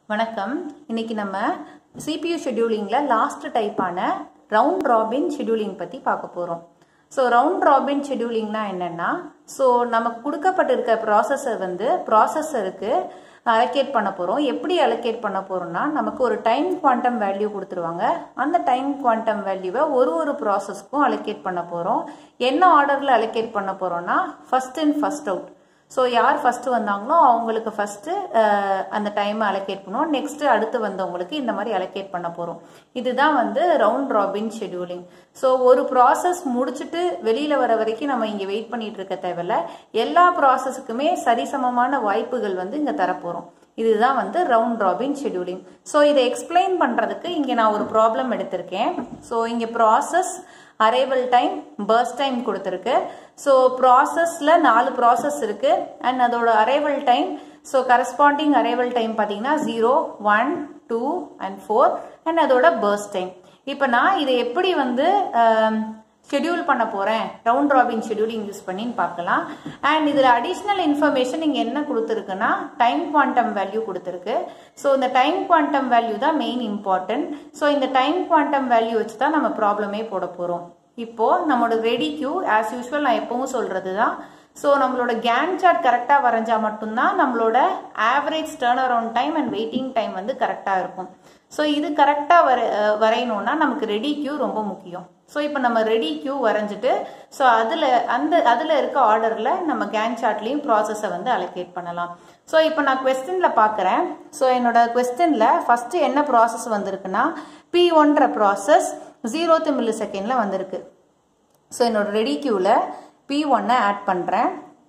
வணக்கம் இன்னைக்கு நம்ம சிபியூ ஷெட்யூலிங்கில் லாஸ்ட் டைப்பான ரவுண்ட் ராபின் ஷெட்யூலிங் பற்றி பார்க்க போகிறோம் ஸோ ரவுண்ட் ராபின் ஷெட்யூலிங்னா என்னென்னா ஸோ நமக்கு கொடுக்கப்பட்டிருக்க ப்ராசஸர் வந்து ப்ராசஸருக்கு அலோகேட் பண்ண போகிறோம் எப்படி அலோகேட் பண்ண போகிறோம்னா நமக்கு ஒரு டைம் குவாண்டம் வேல்யூ கொடுத்துருவாங்க அந்த டைம் குவாண்டம் வேல்யூவை ஒரு ஒரு ப்ராசஸ்க்கும் அலோகேட் பண்ண போகிறோம் என்ன ஆர்டரில் அலோகேட் பண்ண போகிறோம்னா first in first out so யார் ஃபஸ்ட்டு வந்தாங்களோ அவங்களுக்கு ஃபஸ்ட்டு அந்த டைமை அலோகேட் பண்ணுவோம் நெக்ஸ்ட்டு அடுத்து வந்தவங்களுக்கு இந்த மாதிரி அலோகேட் பண்ண போகிறோம் இதுதான் வந்து ரவுண்ட் ராபின் ஷெட்யூலிங் ஸோ ஒரு ப்ராசஸ் முடிச்சுட்டு வெளியில் வர வரைக்கும் நம்ம இங்கே வெயிட் பண்ணிட்டு இருக்க தேவையில்ல எல்லா ப்ராசஸுக்குமே சரிசமமான வாய்ப்புகள் வந்து இங்கே தரப்போகிறோம் இதுதான் வந்து ரவுண்ட் ராபின் ஷெட்யூலிங் ஸோ இதை எக்ஸ்பிளைன் பண்ணுறதுக்கு இங்கே நான் ஒரு ப்ராப்ளம் எடுத்திருக்கேன் ஸோ இங்கே process arrival time burst time கொடுத்துருக்கு ஸோ ப்ராசஸில் நாலு ப்ராசஸ் இருக்குது அண்ட் அதோட arrival time so corresponding arrival time பார்த்தீங்கன்னா zero one two and four and அதோட பர்ஸ்ட் டைம் இப்போ நான் இதை எப்படி வந்து ஷெடியூல் பண்ண போகிறேன் ரவுண்ட் ராபின் ஷெடியூலிங் யூஸ் பண்ணின்னு பார்க்கலாம் அண்ட் இதில் அடிஷ்னல் இன்ஃபர்மேஷன் இங்கே என்ன கொடுத்துருக்குன்னா டைம் குவாண்டம் வேல்யூ கொடுத்துருக்கு ஸோ இந்த டைம் குவாண்டம் வேல்யூ தான் மெயின் இம்பார்ட்டன்ட் ஸோ இந்த டைம் குவாண்டம் வேல்யூ வச்சு தான் நம்ம ப்ராப்ளமே போட போகிறோம் இப்போ நம்மளோட ரெடி கியூ ஆஸ் யூஸ்வல் நான் எப்பவும் சொல்கிறது தான் ஸோ நம்மளோட கேன் சார்ட் கரெக்டாக வரைஞ்சா மட்டும்தான் நம்மளோட average turn around time and waiting time வந்து கரெக்டாக இருக்கும் ஸோ இது கரெக்டாக வர வரையணும்னா நமக்கு ரெடி கியூ ரொம்ப முக்கியம் ஸோ இப்போ நம்ம ரெடி கியூ வரைஞ்சிட்டு ஸோ அதில் அந்த அதில் இருக்க ஆர்டரில் நம்ம கேன் சார்ட்லேயும் ப்ராசஸை வந்து அலோகேட் பண்ணலாம் ஸோ இப்போ நான் கொஸ்டினில் பார்க்குறேன் ஸோ என்னோட கொஸ்டினில் ஃபஸ்ட்டு என்ன ப்ராசஸ் வந்திருக்குன்னா பி ஒன்ற ப்ராசஸ் ஜீரோத்து மில்லி செகண்டில் வந்திருக்கு ஸோ என்னோட ரெடி கியூவில் பி ஒன்னை ஆட் பண்ணுறேன்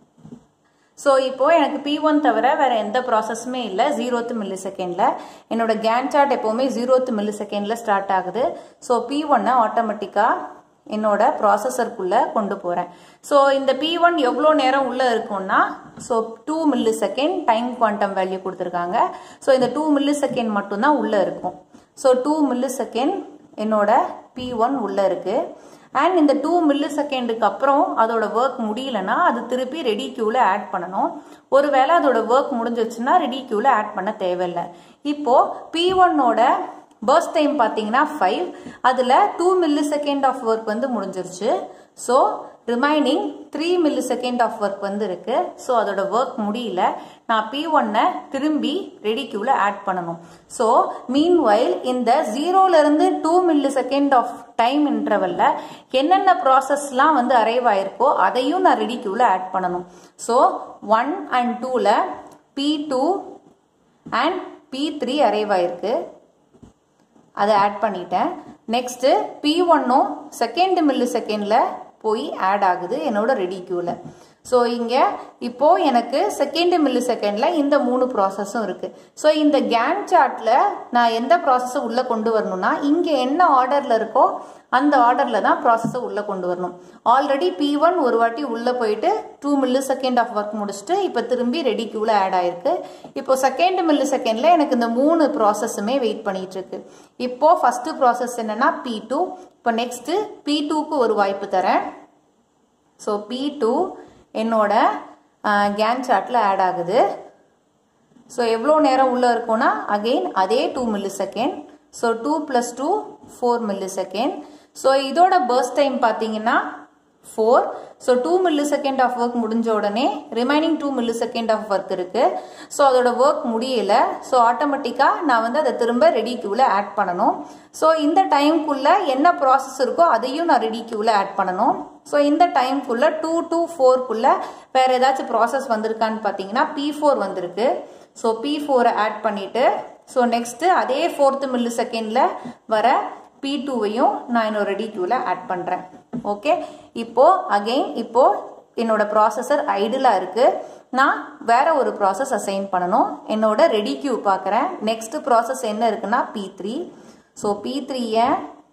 ஸோ இப்போ எனக்கு பி ஒன் தவிர வேறு எந்த ப்ராசஸுமே இல்லை ஜீரோத்து மில்லி செகண்டில் என்னோட கேன் சார்ட் எப்போவுமே ஜீரோத்து மில்லி செகண்டில் ஸ்டார்ட் ஆகுது ஸோ பி ஒன்னை ஆட்டோமேட்டிக்காக என்னோட ப்ராசஸருக்குள்ளே கொண்டு போகிறேன் ஸோ இந்த பி ஒன் எவ்வளோ நேரம் உள்ளே இருக்கும்னா so two millisecond time quantum value கொடுத்துருக்காங்க ஸோ இந்த டூ மில்லி செகண்ட் மட்டும்தான் உள்ளே இருக்கும் ஸோ டூ மில்லி செகண்ட் என்னோட பி ஒன் உள்ளே இருக்குது அண்ட் இந்த டூ மில்லி செகண்டுக்கு அப்புறம் அதோட ஒர்க் முடியலன்னா அது திருப்பி ரெடி கியூவில் ஆட் பண்ணணும் ஒருவேளை அதோட ஒர்க் முடிஞ்சிச்சுன்னா ரெடி கியூவில் ஆட் பண்ண தேவையில்லை இப்போ பி ஒன்னோட பர்ஸ்ட் டைம் பார்த்தீங்கன்னா ஃபைவ் அதில் two millisecond of work வந்து முடிஞ்சிருச்சு so remaining three millisecond of work வந்து இருக்கு ஸோ அதோட ஒர்க் முடியல நான் பி ஒன்னை திரும்பி ரெடி கியூவில் ஆட் பண்ணணும் ஸோ மீன் வைல் இந்த ஜீரோலேருந்து two millisecond of time இன்டர்வல்ல என்னென்ன ப்ராசஸ்லாம் வந்து அரைவ் ஆயிருக்கோ அதையும் நான் ரெடி கியூவில் ஆட் பண்ணணும் ஸோ ஒன் அண்ட் டூவில் P two and P three arrive ஆயிருக்கு அதை ஆட் பண்ணிட்டேன் நெக்ஸ்ட்டு பி ஒன்னும் செகண்ட் மில்லி செகண்டில் போய் ஆட் ஆகுது என்னோட ரெடி கியூவில் ஸோ இங்கே இப்போ எனக்கு செகண்ட் மில்லி செகண்டில் இந்த மூணு ப்ராசஸும் இருக்குது ஸோ இந்த கேன் சார்ட்டில் நான் எந்த ப்ராசஸை உள்ளே கொண்டு வரணும்னா இங்கே என்ன ஆர்டரில் இருக்கோ அந்த ஆர்டரில் தான் ப்ராசஸை உள்ளே கொண்டு வரணும் ஆல்ரெடி பி ஒன் ஒரு வாட்டி உள்ளே போயிட்டு two millisecond of work முடிச்சுட்டு இப்போ திரும்பி ரெடி கியூவில் ஆட் ஆயிருக்கு இப்போ செகண்ட் மில்லி செகண்டில் எனக்கு இந்த மூணு ப்ராசஸுமே வெயிட் பண்ணிட்டு இருக்கு இப்போ ஃபஸ்ட்டு ப்ராசஸ் என்னன்னா பி டூ இப்போ நெக்ஸ்ட்டு பி டூக்கு ஒரு வாய்ப்பு தரேன் ஸோ பி டூ என்னோட கேன் சார்ட்டில் ஆட் ஆகுது ஸோ எவ்வளோ நேரம் உள்ளே இருக்கும்னா அகெயின் அதே two millisecond so two plus two four millisecond so இதோட பர்ஸ்ட் டைம் பார்த்தீங்கன்னா four so two millisecond of work முடிஞ்ச உடனே remaining two millisecond of work இருக்கு ஸோ அதோட ஒர்க் முடியல ஸோ ஆட்டோமேட்டிக்காக நான் வந்து அதை திரும்ப ரெடி கியூவில் ஆட் பண்ணணும் ஸோ இந்த டைம்குள்ள என்ன ப்ராசஸ் இருக்கோ அதையும் நான் ரெடி கியூவில் ஆட் பண்ணணும் ஸோ இந்த டைம்குள்ள டூ டூ ஃபோர்க்குள்ள வேற ஏதாச்சும் ப்ராசஸ் வந்திருக்கான்னு பார்த்தீங்கன்னா பி ஃபோர் வந்திருக்கு ஸோ பி ஃபோரை ஆட் பண்ணிட்டு ஸோ நெக்ஸ்ட்டு அதே ஃபோர்த்து மில்லி செகண்டில் வர பி டூவையும் நான் என்னோட ரெடி கியூவில் ஆட் பண்ணுறேன் ஓகே இப்போ அகெயின் இப்போ என்னோட ப்ராசஸர் ஐடிலாக இருக்குது நான் வேற ஒரு ப்ராசஸ் அசைன் பண்ணணும் என்னோட ரெடி கியூ பார்க்குறேன் நெக்ஸ்ட் ப்ராசஸ் என்ன இருக்குன்னா பி த்ரீ ஸோ பி த்ரீயை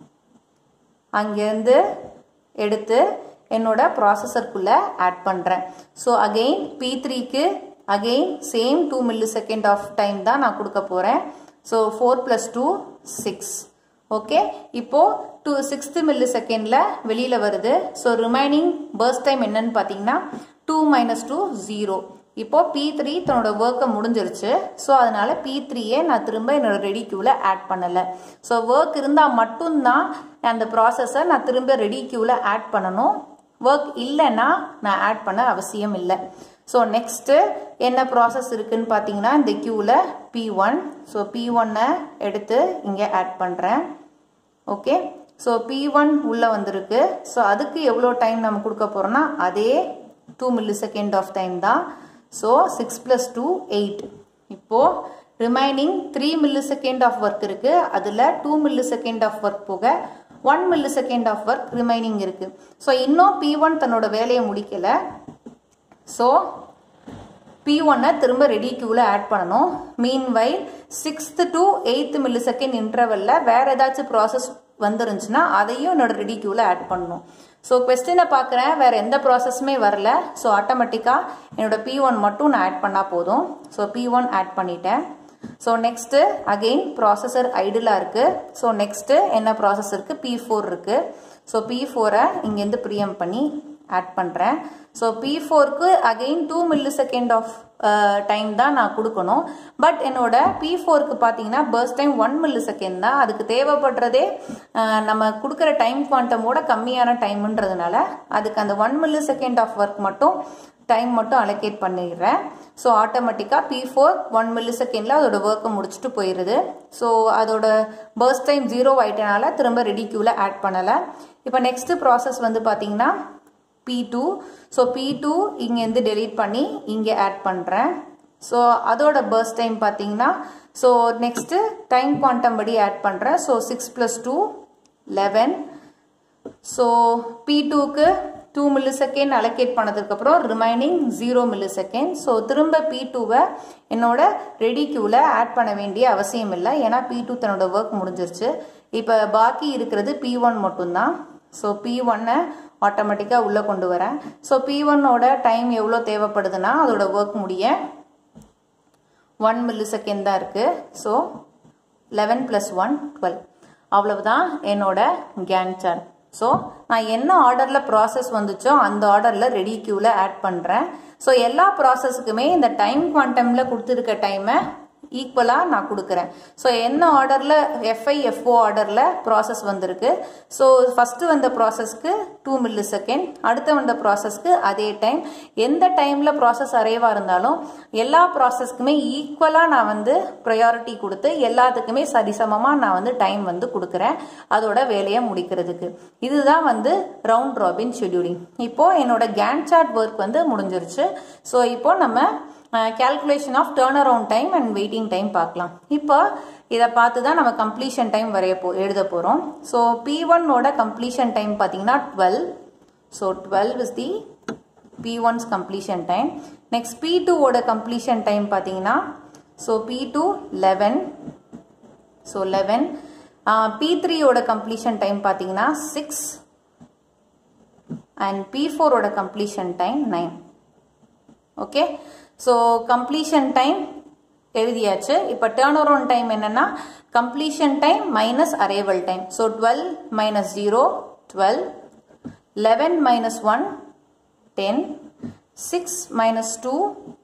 அங்கேருந்து எடுத்து என்னோட ப்ராசஸருக்குள்ளே ஆட் பண்ணுறேன் ஸோ அகெயின் பி த்ரீக்கு again same two millisecond of time தான் நான் கொடுக்க போகிறேன் so four plus two six okay இப்போ டூ சிக்ஸ்த்து மில்லி செகண்டில் வெளியில் வருது ஸோ ரிமைனிங் பர்ஸ்ட் டைம் என்னன்னு பார்த்தீங்கன்னா டூ மைனஸ் டூ ஜீரோ இப்போ பி த்ரீ தன்னோட ஒர்க்கை முடிஞ்சிருச்சு ஸோ அதனால பி த்ரீயே நான் திரும்ப என்னோட ரெடி கியூவில் ஆட் பண்ணலை ஸோ ஒர்க் இருந்தால் மட்டும்தான் அந்த ப்ராசஸை நான் திரும்ப ரெடி கியூவில் ஆட் பண்ணணும் ஒர்க் இல்லைன்னா நான் ஆட் பண்ண அவசியம் இல்லை ஸோ நெக்ஸ்ட்டு என்ன ப்ராசஸ் இருக்குன்னு பார்த்தீங்கன்னா இந்த கியூவில் பி ஒன் ஸோ பி ஒன்னை எடுத்து இங்கே ஆட் பண்ணுறேன் ஓகே ஸோ பி ஒன் உள்ளே வந்திருக்கு ஸோ அதுக்கு எவ்வளோ டைம் நம்ம கொடுக்க போகிறோம்னா அதே two millisecond of time தான் so six plus two eight இப்போது remaining three millisecond of work இருக்குது அதில் two millisecond of work போக one millisecond of work remaining இருக்குது ஸோ இன்னும் பி ஒன் தன்னோட வேலையை முடிக்கலை ஸோ பி ஒன்னை திரும்ப ரெடி கியூவில் ஆட் பண்ணணும் meanwhile sixth to eighth millisecond இன்டர்வலில் வேறு ஏதாச்சும் ப்ராசஸ் வந்துருந்துச்சுன்னா அதையும் என்னோட ரெடி கியூவில் ஆட் பண்ணணும் ஸோ கொஸ்டினை பார்க்குறேன் வேறு எந்த ப்ராசஸுமே வரல ஸோ ஆட்டோமேட்டிக்காக என்னோட பி ஒன் மட்டும் நான் ஆட் பண்ணால் போதும் ஸோ பி ஒன் ஆட் பண்ணிட்டேன் ஸோ நெக்ஸ்ட்டு அகெயின் ப்ராசஸர் ஐடிலாக இருக்குது ஸோ நெக்ஸ்ட்டு என்ன ப்ராசஸ் இருக்குது பி ஃபோர் இருக்குது ஸோ பி ஃபோரை இங்கேருந்து ப்ரியம் பண்ணி ஆட் பண்ணுறேன் ஸோ பி ஃபோருக்கு again two millisecond of time தான் நான் கொடுக்கணும் பட் என்னோட பி ஃபோருக்கு பார்த்தீங்கன்னா burst time one millisecond தான் அதுக்கு தேவைப்படுறதே நம்ம கொடுக்குற டைம் குவாண்டமோட கம்மியான டைம்ன்றதுனால அதுக்கு அந்த one millisecond of work மட்டும் டைம் மட்டும் அலோகேட் பண்ணிடுறேன் ஸோ ஆட்டோமேட்டிக்காக பி ஃபோர் ஒன் மில்லி செகண்டில் அதோட ஒர்க்கை முடிச்சுட்டு போயிடுது ஸோ அதோட பர்ஸ்ட் டைம் ஜீரோ ஆயிட்டனால திரும்ப ரெடி கியூவில் ஆட் பண்ணலை இப்போ நெக்ஸ்ட் ப்ராசஸ் வந்து பார்த்தீங்கன்னா P two so P two இங்கேருந்து டெலீட் பண்ணி இங்கே ஆட் பண்ணுறேன் ஸோ அதோட பர்ஸ்ட் டைம் பார்த்தீங்கன்னா ஸோ நெக்ஸ்ட்டு டைம் குவாண்டம் படி ஆட் பண்ணுறேன் so six plus two eleven so P டூக்கு டூ மில்லி செகண்ட் அலோகேட் பண்ணதுக்கப்புறம் remaining zero millisecond so திரும்ப பி டூவை என்னோட ரெடி கியூவில் ஆட் பண்ண வேண்டிய அவசியம் இல்லை ஏன்னா பி டூ தன்னோட ஒர்க் முடிஞ்சிருச்சு இப்போ பாக்கி இருக்கிறது பி ஒன் மட்டும்தான் ஸோ பி ஒன்னை ஆட்டோமேட்டிக்காக உள்ளே கொண்டு வரேன் ஸோ பி ஒன்னோட டைம் எவ்வளோ தேவைப்படுதுன்னா அதோட ஒர்க் முடிய ஒன் மில்லி செகண்ட் தான் இருக்குது so eleven plus one twelve அவ்வளவுதான் என்னோட கேன் சார்ட் ஸோ நான் என்ன ஆர்டரில் ப்ராசஸ் வந்துச்சோ அந்த ஆர்டரில் ரெடி கியூவில் ஆட் பண்ணுறேன் ஸோ எல்லா ப்ராசஸுக்குமே இந்த டைம் குவாண்டமில் கொடுத்துருக்க டைமை ஈக்குவலாக நான் கொடுக்குறேன் ஸோ என்ன ஆர்டரில் எஃப்ஐ எஃப்ஓ ஆர்டரில் ப்ராசஸ் வந்திருக்கு ஸோ ஃபஸ்ட்டு வந்த ப்ராசஸ்க்கு டூ மில்லி செகண்ட் அடுத்து வந்த ப்ராசஸ்க்கு அதே டைம் எந்த டைமில் ப்ராசஸ் அரைவாக இருந்தாலும் எல்லா ப்ராசஸ்க்குமே ஈக்குவலாக நான் வந்து ப்ரையாரிட்டி கொடுத்து எல்லாத்துக்குமே சரிசமமாக நான் வந்து டைம் வந்து கொடுக்குறேன் அதோட வேலையை முடிக்கிறதுக்கு இதுதான் வந்து ரவுண்ட் ராபின் ஷெடியூலிங் இப்போது என்னோட கேன் சார்ட் ஒர்க் வந்து முடிஞ்சிருச்சு ஸோ இப்போ நம்ம calculation of turn around time and waiting time பார்க்கலாம் இப்போ இதை பார்த்து தான் நம்ம கம்ப்ளீஷன் டைம் வரைய போ எழுத போகிறோம் ஸோ பி ஒன்னோட கம்ப்ளீஷன் டைம் பார்த்தீங்கன்னா twelve so twelve is the P one's completion time next P டூவோட கம்ப்ளீஷன் டைம் பார்த்தீங்கன்னா so P two eleven so eleven P த்ரீயோட கம்ப்ளீஷன் டைம் பார்த்தீங்கன்னா சிக்ஸ் அண்ட் பி ஃபோரோட completion time nine okay so completion time எழுதியாச்சு இப்போ turn around time என்னன்னா completion time minus arrival time so twelve minus zero twelve eleven minus one ten six minus two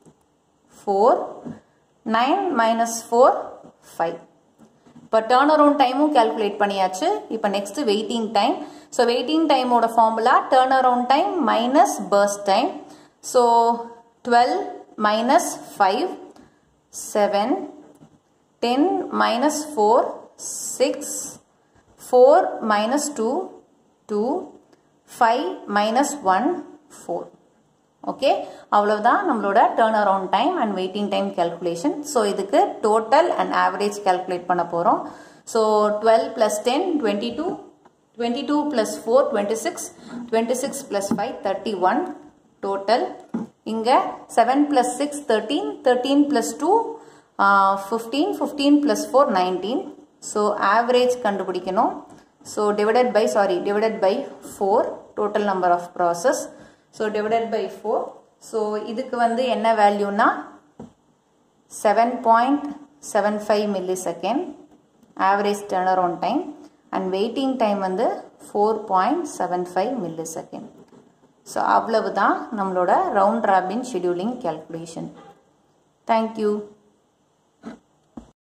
four nine minus four five இப்போ turn around டைமும் calculate பண்ணியாச்சு இப்போ next waiting time so waiting டைமோட formula turn around time minus burst time so twelve minus five seven ten minus four six four minus two two five minus one four okay அவ்வளவுதான் நம்மளோட turn around time and waiting time calculation so இதுக்கு total and average calculate பண்ண போகிறோம் so twelve plus ten twenty two twenty two plus four twenty six twenty six plus five thirty one total இங்கே seven plus six thirteen thirteen plus two fifteen fifteen plus four nineteen so average கண்டுபிடிக்கணும் so divided by sorry divided by four total number of process so divided by four so இதுக்கு வந்து என்ன வேல்யூனா seven point seven five millisecond average turn around time and waiting time வந்து four point seven five millisecond so அவ்வளவு தான் நம்மளோட round robin scheduling calculation thank you